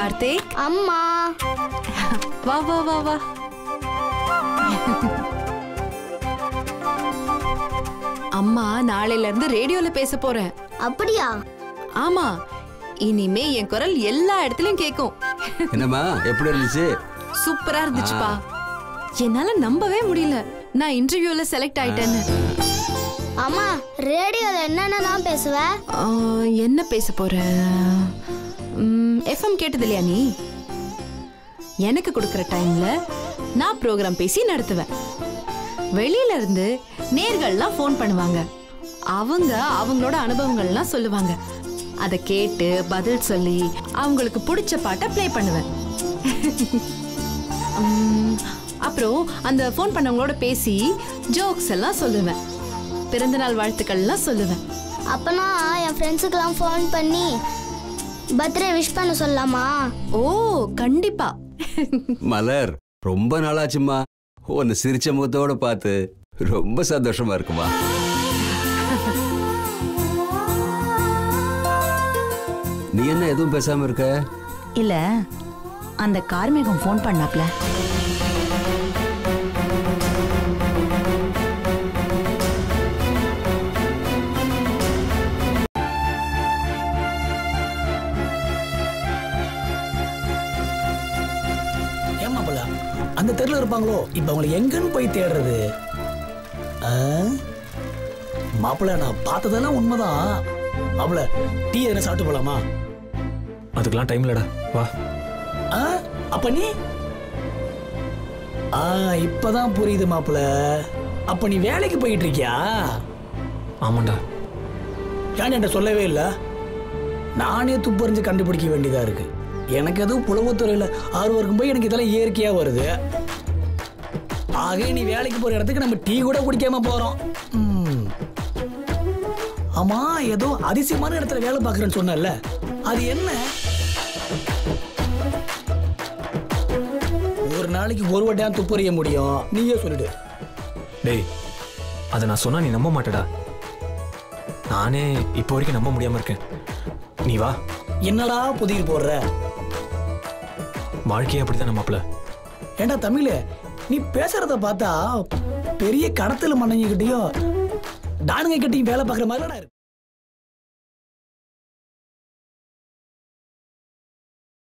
கார்த்திக் அம்மா வா வா வா வா அம்மா நாளையில இருந்து ரேடியோல பேச போறேன் அப்படியா ஆமா இனிமே என் குரல் எல்லா இடத்துலயும் கேக்கும் என்னம்மா எப்படி இருந்துச்சு சூப்பரா இருந்துச்சுப்பா என்னால நம்பவே முடியல நான் இன்டர்வியூல செலக்ட் ஆயிட்டேன்னு அம்மா ரேடியோல என்னென்னலாம் பேசுவ ஆ, என்ன பேச போற எஃப்எம் கேட்டது இல்லையா நீ எனக்கு கொடுக்குற டைம்ல நான் ப்ரோக்ராம் பேசி நடத்துவேன் வெளியில இருந்து நேர்கள்லாம் ஃபோன் பண்ணுவாங்க அவங்க அவங்களோட அனுபவங்கள்லாம் சொல்லுவாங்க அதை கேட்டு பதில் சொல்லி அவங்களுக்கு பிடிச்ச பாட்டை ப்ளே பண்ணுவேன் உம், அப்புறம் அந்த ஃபோன் பண்ணவங்களோட பேசி ஜோக்ஸ் எல்லாம் சொல்லுவேன் பிறந்தநாள் வாழ்த்துக்கள்லாம் சொல்லுவேன் அப்பனா என் ஃப்ரெண்ட்ஸுக்கெல்லாம் ஃபோன் பண்ணி பர்த்டே விஷ் பண்ண சொல்லலாமா ஓ கண்டிப்பா மலர் ரொம்ப நாளாச்சும்மா உன்னை சிரிச்ச முகத்தோட பார்த்து ரொம்ப சந்தோஷமா இருக்குமா நீ என்ன எதுவும் பேசாம இருக்க இல்ல அந்த கார்மேகம் ஃபோன் பண்ணாப்ல ஏன் மாப்பிள்ள அந்த தெருல இருப்பாங்களோ இப்ப அவங்களை எங்கன்னு போய் தேடுறது ஆ? மாப்பிள்ள நான் பார்த்ததெல்லாம் உண்மைதான் அவள டீ எதனா சாப்பிட்டு போலாமா அதுக்கெல்லாம் டைம் இல்லடா வா ஆ? அப்ப நீ ஆ இப்பதான் புரியுது மாப்பிள்ள அப்ப நீ வேலைக்கு போயிட்டு இருக்கியா ஆமாண்டா ஏன் என்கிட்ட சொல்லவே இல்லை நானே துப்பறிஞ்சு கண்டுபிடிக்க வேண்டியதா இருக்கு எனக்கு எதுவும் புலவுத்துறையில் ஆர்வம் இருக்கும் போய் எனக்கு இதெல்லாம் இயற்கையா வருது ஆக நீ வேலைக்கு போற இடத்துக்கு நம்ம டீ கூட குடிக்காம போறோம் ம். ஆமா ஏதோ அதிசயமான இடத்துல வேலை பார்க்கறேன்னு சொன்னல அது என்ன ஒரு நாளைக்கு ஒரு வட்டையா துப்பறிய முடியும் நீயே சொல்லிடு டேய் அதை நான் சொன்னா நீ நம்ப மாட்டடா நானே இப்போ வரைக்கும் நம்ப முடியாம இருக்கேன் நீ வா என்னடா புதிர் போடுற வாழ்க்கையே அப்படிதான் நம்மப்ல ஏண்டா தமிழ் நீ பேசுறத பார்த்தா பெரிய கடத்தல் மன்னங்கிட்டையும் டானுங்க கிட்டையும் வேலை பார்க்குற மாதிரிலாம் இருக்கு